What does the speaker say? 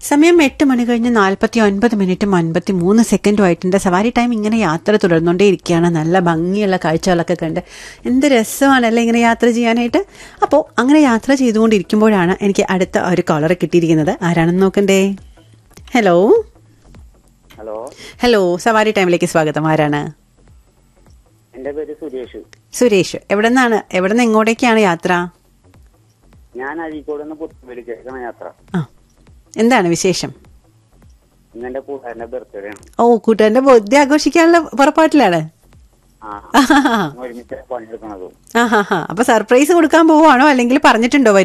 സമയം എട്ട് മണി കഴിഞ്ഞ് നാൽപ്പത്തി ഒൻപത് മിനിറ്റും അൻപത്തി മൂന്ന് സെക്കൻഡും ആയിട്ടുണ്ട് സവാരി ടൈം ഇങ്ങനെ യാത്ര തുടർന്നുകൊണ്ടേ ഇരിക്കുകയാണ് നല്ല ഭംഗിയുള്ള കാഴ്ചകളൊക്കെ കണ്ട് എന്ത് രസമാണല്ലേ ഇങ്ങനെ യാത്ര ചെയ്യാനായിട്ട് അപ്പോൾ അങ്ങനെ യാത്ര ചെയ്തുകൊണ്ടിരിക്കുമ്പോഴാണ് എനിക്ക് അടുത്ത ഒരു കോളർ കിട്ടിയിരിക്കുന്നത് ആരാണെന്ന് നോക്കണ്ടേ ഹലോ ഹലോ ഹലോ സവാരി ടൈമിലേക്ക് സ്വാഗതം ആരാണ് എന്റെ പേര് സുരേഷ് സുരേഷ് എവിടെ നിന്നാണ് എവിടെ നിന്ന് എങ്ങോട്ടേക്കാണ് യാത്ര ഞാൻ അഴീക്കോട് നിന്ന് പുത്തുവലിക്കേക്കാണ് യാത്ര ആ എന്താണ് വിശേഷം ഇന്ന് എന്റെ കൂട്ടുകാരന്റെ ബർത്ത്ഡേ ആണ് ഓ കൂട്ടുകാരന്റെ ബർത്ത്ഡേ ആഘോഷിക്കാനുള്ള പുറപ്പാട്ടിലാണ് ആ ആഹാ ഒരുമിച്ച് പണിയെടുക്കണതും ആഹാ അപ്പൊ സർപ്രൈസ് കൊടുക്കാൻ പോവാണോ അല്ലെങ്കിൽ പറഞ്ഞിട്ടുണ്ടോ